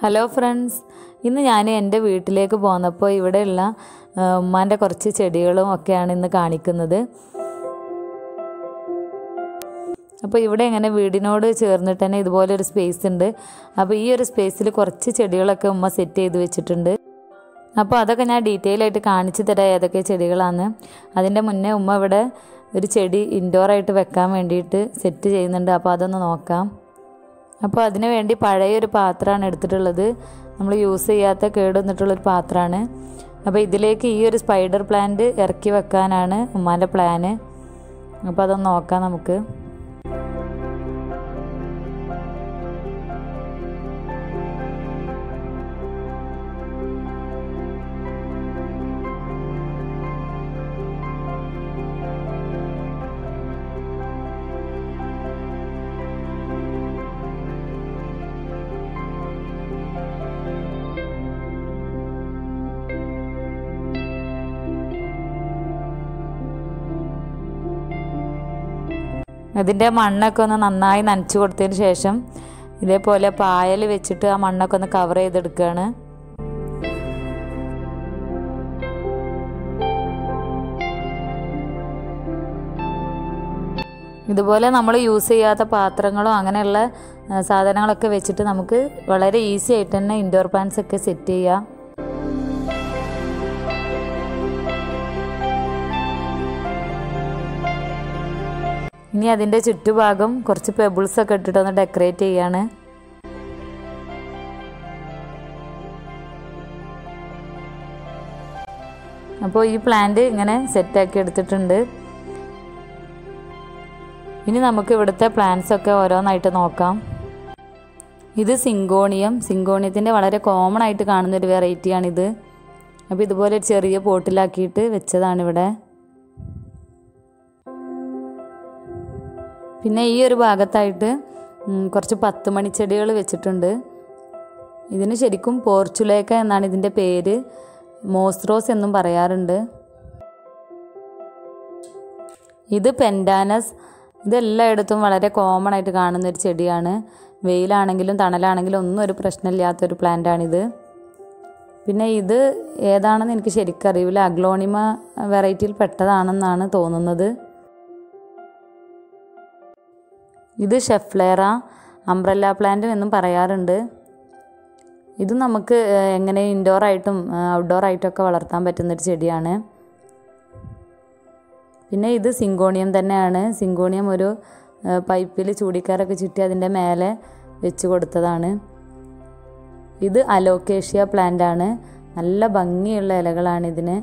hello friends ഇന്ന് ഞാൻ എൻ്റെ വീട്ടിലേക്ക് പോന്നപ്പോൾ ഇവിടെയുള്ള ആ, ഉമ്മാൻ്റെ കുറച്ച് ചെടികളും ഒക്കെയാണ് ഇന്ന് കാണിക്കുന്നത് അപ്പോൾ ഇവിടെ ഇങ്ങനെ വീടിനോട് ചേർന്നിട്ട് തന്നെ ഇതുപോലെ ഒരു സ്പേസ് ഉണ്ട് അപ്പോൾ ഈ ഒരു സ്പേസിൽ കുറച്ച് ചെടികളൊക്കെ ഉമ്മ സെറ്റ് ചെയ്ത് വെച്ചിട്ടുണ്ട് അപ്പോൾ അതൊക്കെ ഞാൻ ഡീറ്റെയിൽ ആയിട്ട് കാണിച്ചു തരാം ഏതൊക്കെ ചെടികളാണ് അതിൻ്റെ മുന്നേ ഉമ്മ ഇവിടെ ഒരു ചെടി ഇൻഡോർ ആയിട്ട് വെക്കാൻ വേണ്ടിയിട്ട് സെറ്റ് ചെയ്യുന്നുണ്ട് അപ്പോൾ അതൊന്ന് നോക്കാം അപ്പോൾ അതിന് വേണ്ടി പഴയൊരു പാത്രമാണ് എടുത്തിട്ടുള്ളത് നമ്മൾ യൂസ് ചെയ്യാത്ത കേട് വന്നിട്ടുള്ളൊരു പാത്രമാണ് അപ്പോൾ ഇതിലേക്ക് ഈ ഒരു സ്പൈഡർ പ്ലാന്റ് ഇറക്കി വെക്കാനാണ് ഉമ്മാൻ്റെ പ്ലാന് അപ്പോൾ അതൊന്ന് നോക്കാം നമുക്ക് അതിൻ്റെ മണ്ണൊക്കെ ഒന്ന് നന്നായി നനച്ചു കൊടുത്തതിന് ശേഷം ഇതേപോലെ പായൽ വെച്ചിട്ട് ആ മണ്ണൊക്കെ ഒന്ന് കവർ ചെയ്തെടുക്കുകയാണ് ഇതുപോലെ നമ്മൾ യൂസ് ചെയ്യാത്ത പാത്രങ്ങളോ അങ്ങനെയുള്ള ആ, സാധനങ്ങളൊക്കെ വെച്ചിട്ട് നമുക്ക് വളരെ ഈസി ആയിട്ട് തന്നെ ഇൻഡോർ പ്ലാന്റ്സ് ഒക്കെ സെറ്റ് ചെയ്യാം ഇനി അതിൻ്റെ ചുറ്റുഭാഗം കുറച്ച് പെബിൾസ് ഒക്കെ ഇട്ടിട്ട് ഒന്ന് ഡെക്കറേറ്റ് ചെയ്യാണ് അപ്പോൾ ഈ പ്ലാന്റ് ഇങ്ങനെ സെറ്റാക്കി എടുത്തിട്ടുണ്ട് ഇനി നമുക്ക് ഇവിടുത്തെ പ്ലാന്റ്സ് ഒക്കെ ഓരോന്നായിട്ട് നോക്കാം ഇത് സിങ്കോണിയം സിങ്കോണിയത്തിൻ്റെ വളരെ കോമൺ ആയിട്ട് കാണുന്ന ഒരു വെറൈറ്റിയാണിത് അപ്പോൾ ഇതുപോലെ ഒരു ചെറിയ പോട്ടിലാക്കിയിട്ട് വെച്ചതാണിവിടെ പിന്നെ ഈ ഒരു ഭാഗത്തായിട്ട് ഉം, കുറച്ച് പത്ത് മണിച്ചെടികൾ വെച്ചിട്ടുണ്ട് ഇതിന് ശരിക്കും പോർച്ചുലേക്ക എന്നാണ് ഇതിൻ്റെ പേര് മോസ്റോസ് എന്നും പറയാറുണ്ട് ഇത് പെൻഡാനസ് ഇതെല്ലായിടത്തും വളരെ കോമൺ ആയിട്ട് കാണുന്ന ഒരു ചെടിയാണ് വെയിലാണെങ്കിലും തണലാണെങ്കിലും ഒന്നും ഒരു പ്രശ്നമില്ലാത്തൊരു പ്ലാന്റാണിത് പിന്നെ ഇത് ഏതാണെന്ന് എനിക്ക് ശരിക്കും അറിയില്ല അഗ്ലോണിമ വെറൈറ്റിയിൽ പെട്ടതാണെന്നാണ് തോന്നുന്നത് ഇത് ഷെഫ്ലേറ അംബ്രല്ല പ്ലാന്റ് എന്നും പറയാറുണ്ട് ഇത് നമുക്ക് ഏഹ്, എങ്ങനെ ഇൻഡോർ ആയിട്ടും ഔട്ട്ഡോർ ആയിട്ടൊക്കെ വളർത്താൻ പറ്റുന്നൊരു ചെടിയാണ് പിന്നെ ഇത് സിങ്കോണിയം തന്നെയാണ് സിങ്കോണിയം ഒരു പൈപ്പിൽ ചൂടിക്കാരൊക്കെ ചുറ്റി അതിൻ്റെ മേലെ വെച്ച് കൊടുത്തതാണ് ഇത് അലോക്കേഷ്യ പ്ലാന്റ് ആണ് നല്ല ഭംഗിയുള്ള ഇലകളാണ് ഇതിന്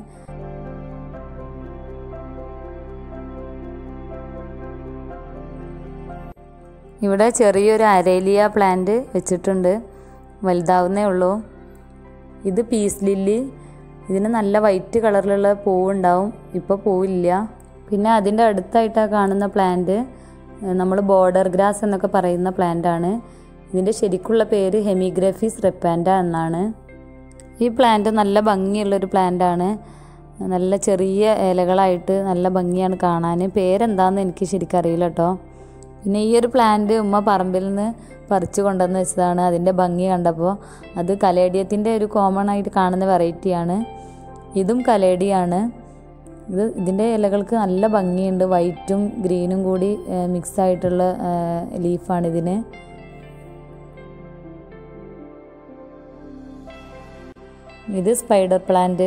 ഇവിടെ ചെറിയൊരു അരേലിയ പ്ലാന്റ് വെച്ചിട്ടുണ്ട് വലുതാവുന്നേ ഉള്ളൂ ഇത് പീസ് ലില്ലി ഇതിന് നല്ല വൈറ്റ് കളറിലുള്ള പൂവുണ്ടാവും ഇപ്പോൾ പൂവില്ല പിന്നെ അതിൻ്റെ അടുത്തായിട്ടാണ് കാണുന്ന പ്ലാന്റ് നമ്മൾ ബോർഡർ ഗ്രാസ് എന്നൊക്കെ പറയുന്ന പ്ലാന്റ് ആണ് ഇതിൻ്റെ ശരിക്കുള്ള പേര് ഹെമിഗ്രഫിസ് റെപ്പാൻഡ എന്നാണ് ഈ പ്ലാന്റ് നല്ല ഭംഗിയുള്ളൊരു പ്ലാന്റ് ആണ് നല്ല ചെറിയ ഇലകളായിട്ട് നല്ല ഭംഗിയാണ് കാണാൻ പേരെന്താണെന്ന് എനിക്ക് ശരിക്കും അറിയില്ല കേട്ടോ പിന്നെ ഈ ഒരു പ്ലാന്റ് ഉമ്മ പറമ്പിൽ നിന്ന് പറിച്ചു കൊണ്ടുവന്ന് വെച്ചതാണ് അതിൻ്റെ ഭംഗി കണ്ടപ്പോൾ അത് കലേഡിയത്തിൻ്റെ ഒരു കോമൺ ആയിട്ട് കാണുന്ന വെറൈറ്റിയാണ് ഇതും കലേഡിയാണ് ഇത് ഇതിൻ്റെ ഇലകൾക്ക് നല്ല ഭംഗിയുണ്ട് വൈറ്റും ഗ്രീനും കൂടി മിക്സ് ആയിട്ടുള്ള ലീഫാണ് ഇതിന് ഇത് സ്പൈഡർ പ്ലാന്റ്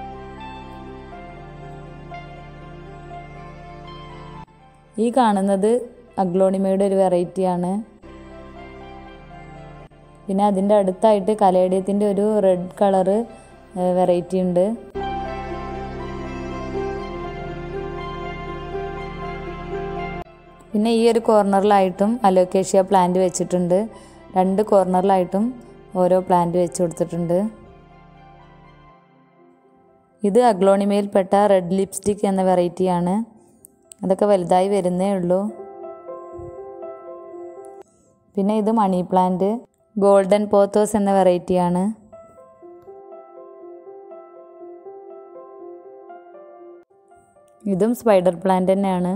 ഈ കാണുന്നത് അഗ്ലോണിമയുടെ ഒരു വെറൈറ്റിയാണ് പിന്നെ അതിൻ്റെ അടുത്തായിട്ട് കലേഡിയത്തിൻ്റെ ഒരു റെഡ് കളറ് വെറൈറ്റി ഉണ്ട് പിന്നെ ഈ ഒരു കോർണറിലായിട്ടും അലോക്കേഷ്യ പ്ലാന്റ് വെച്ചിട്ടുണ്ട് രണ്ട് കോർണറിലായിട്ടും ഓരോ പ്ലാന്റ് വെച്ച് കൊടുത്തിട്ടുണ്ട് ഇത് അഗ്ലോണിമയിൽപ്പെട്ട റെഡ് ലിപ്സ്റ്റിക് എന്ന വെറൈറ്റിയാണ് അതൊക്കെ വലുതായി വരുന്നേ ഉള്ളൂ പിന്നെ ഇത് മണി പ്ലാന്റ് ഗോൾഡൻ പോത്തോസ് എന്ന വെറൈറ്റിയാണ് ഇതും സ്പൈഡർ പ്ലാന്റ് തന്നെയാണ്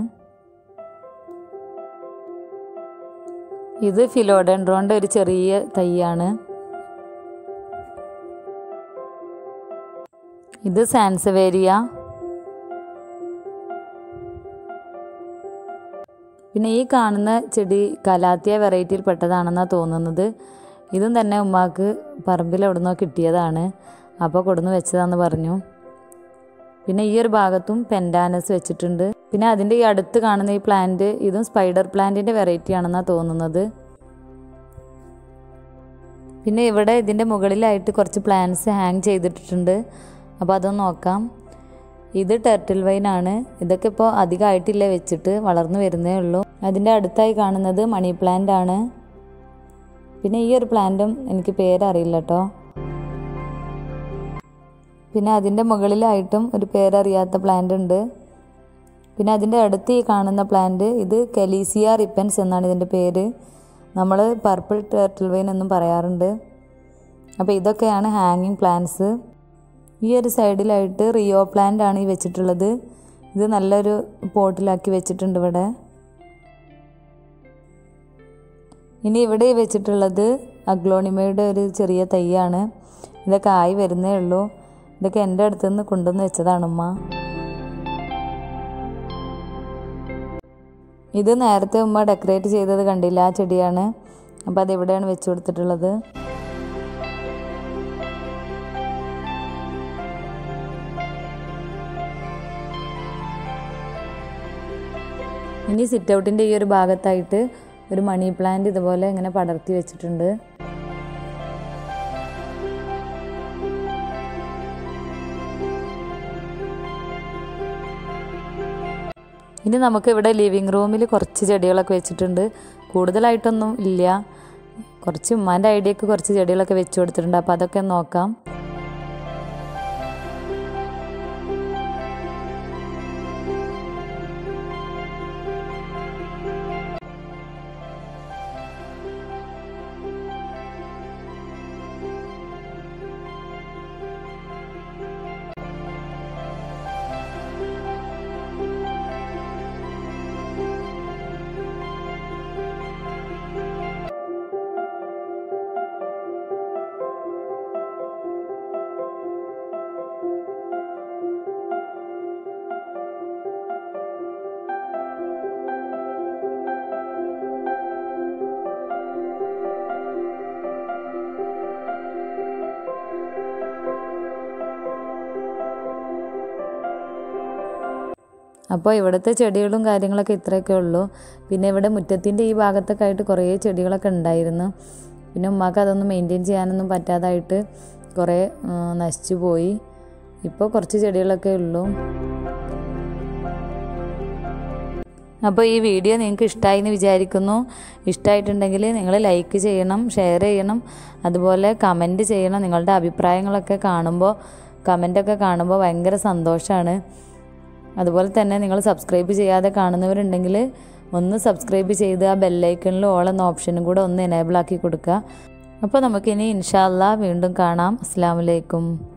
ഇത് ഫിലോഡൻഡ്രോൻ്റെ ഒരു ചെറിയ തൈയാണ് ഇത് സാൻസവേരിയ പിന്നെ ഈ കാണുന്ന ചെടി കലാത്തിയ വെറൈറ്റിയിൽ പെട്ടതാണെന്നാണ് തോന്നുന്നത് ഇതും തന്നെ ഉമ്മാക്ക് പറമ്പിൽ എവിടുന്നോ കിട്ടിയതാണ് അപ്പോൾ കൊടുന്ന് വെച്ചതാന്ന് പറഞ്ഞു പിന്നെ ഈ ഒരു ഭാഗത്തും പെൻഡാനസ് വെച്ചിട്ടുണ്ട് പിന്നെ അതിൻ്റെ ഈ അടുത്ത് കാണുന്ന ഈ പ്ലാന്റ് ഇതും സ്പൈഡർ പ്ലാന്റിൻ്റെ വെറൈറ്റി ആണെന്നാണ് തോന്നുന്നത് പിന്നെ ഇവിടെ ഇതിൻ്റെ മുകളിലായിട്ട് കുറച്ച് പ്ലാന്റ്സ് ഹാങ് ചെയ്തിട്ടിട്ടുണ്ട് അപ്പോൾ അതൊന്ന് നോക്കാം ഇത് ടെർട്ടിൽ വൈനാണ് ഇതൊക്കെ ഇപ്പോൾ അധികമായിട്ടില്ല വെച്ചിട്ട് വളർന്നു വരുന്നേ ഉള്ളൂ അതിൻ്റെ അടുത്തായി കാണുന്നത് മണി പ്ലാന്റ് ആണ് പിന്നെ ഈ ഒരു പ്ലാന്റും എനിക്ക് പേരറിയില്ല കേട്ടോ പിന്നെ അതിൻ്റെ മുകളിലായിട്ടും ഒരു പേരറിയാത്ത പ്ലാന്റ് ഉണ്ട് പിന്നെ അതിൻ്റെ അടുത്ത് ഈ കാണുന്ന പ്ലാന്റ് ഇത് കെലീസിയ റിപ്പൻസ് എന്നാണ് ഇതിൻ്റെ പേര് നമ്മൾ പർപ്പിൾ ടേർട്ടിൽ വൈൻ എന്നും പറയാറുണ്ട് അപ്പോൾ ഇതൊക്കെയാണ് ഹാങ്ങിങ് പ്ലാന്റ്സ് ഈ ഒരു സൈഡിലായിട്ട് റിയോ പ്ലാന്റ് ആണ് ഈ വെച്ചിട്ടുള്ളത് ഇത് നല്ലൊരു പോട്ടിലാക്കി വെച്ചിട്ടുണ്ട് ഇവിടെ ഇനി ഇവിടെ വെച്ചിട്ടുള്ളത് അഗ്ലോണിമയുടെ ഒരു ചെറിയ തൈയാണ് ഇതൊക്കെ ആയി വരുന്നേ ഉള്ളൂ ഇതൊക്കെ എൻ്റെ അടുത്ത് നിന്ന് കൊണ്ടുവന്ന് വെച്ചതാണ് ഉമ്മ ഇത് നേരത്തെ ഉമ്മ ഡെക്കറേറ്റ് ചെയ്തത് കണ്ടില്ല ആ ചെടിയാണ് അപ്പോൾ അത് ഇവിടെയാണ് വെച്ച് കൊടുത്തിട്ടുള്ളത് ഇനി സിറ്റ് ഔട്ടിൻ്റെ ഈ ഒരു ഭാഗത്തായിട്ട് ഒരു മണി പ്ലാന്റ് ഇതുപോലെ ഇങ്ങനെ പടർത്തി വെച്ചിട്ടുണ്ട് ഇനി നമുക്ക് ഇവിടെ ലിവിങ് റൂമിൽ കുറച്ച് ചെടികളൊക്കെ വെച്ചിട്ടുണ്ട് കൂടുതലായിട്ടൊന്നും ഇല്ല കുറച്ച് ഉമ്മാൻ്റെ ഐഡിയക്ക് കുറച്ച് ചെടികളൊക്കെ വെച്ച് കൊടുത്തിട്ടുണ്ട് അപ്പോൾ അതൊക്കെ ഒന്ന് നോക്കാം അപ്പോൾ ഇവിടുത്തെ ചെടികളും കാര്യങ്ങളൊക്കെ ഇത്രയൊക്കെ ഉള്ളൂ പിന്നെ ഇവിടെ മുറ്റത്തിൻ്റെ ഈ ഭാഗത്തൊക്കെ ആയിട്ട് കുറേ ചെടികളൊക്കെ ഉണ്ടായിരുന്നു പിന്നെ ഉമ്മാക്ക് അതൊന്നും മെയിൻറ്റെയിൻ ചെയ്യാനൊന്നും പറ്റാതായിട്ട് കുറേ ആ, നശിച്ചു പോയി ഇപ്പോൾ കുറച്ച് ചെടികളൊക്കെ ഉള്ളൂ അപ്പോൾ ഈ വീഡിയോ നിങ്ങൾക്ക് ഇഷ്ടമായി എന്ന് വിചാരിക്കുന്നു ഇഷ്ടമായിട്ടുണ്ടെങ്കിൽ നിങ്ങൾ ലൈക്ക് ചെയ്യണം ഷെയർ ചെയ്യണം അതുപോലെ കമൻറ്റ് ചെയ്യണം നിങ്ങളുടെ അഭിപ്രായങ്ങളൊക്കെ കാണുമ്പോൾ കമൻറ്റൊക്കെ കാണുമ്പോൾ ഭയങ്കര സന്തോഷമാണ് അതുപോലെ തന്നെ നിങ്ങൾ സബ്സ്ക്രൈബ് ചെയ്യാതെ കാണുന്നവരുണ്ടെങ്കിൽ ഒന്ന് സബ്സ്ക്രൈബ് ചെയ്ത് ആ ബെല്ലൈക്കണിൽ ഓൾ എന്ന ഓപ്ഷനും കൂടെ ഒന്ന് എനേബിൾ ആക്കി കൊടുക്കുക അപ്പോൾ നമുക്കിനി ഇൻഷാല്ല വീണ്ടും കാണാം അസ്സാം വലൈക്കും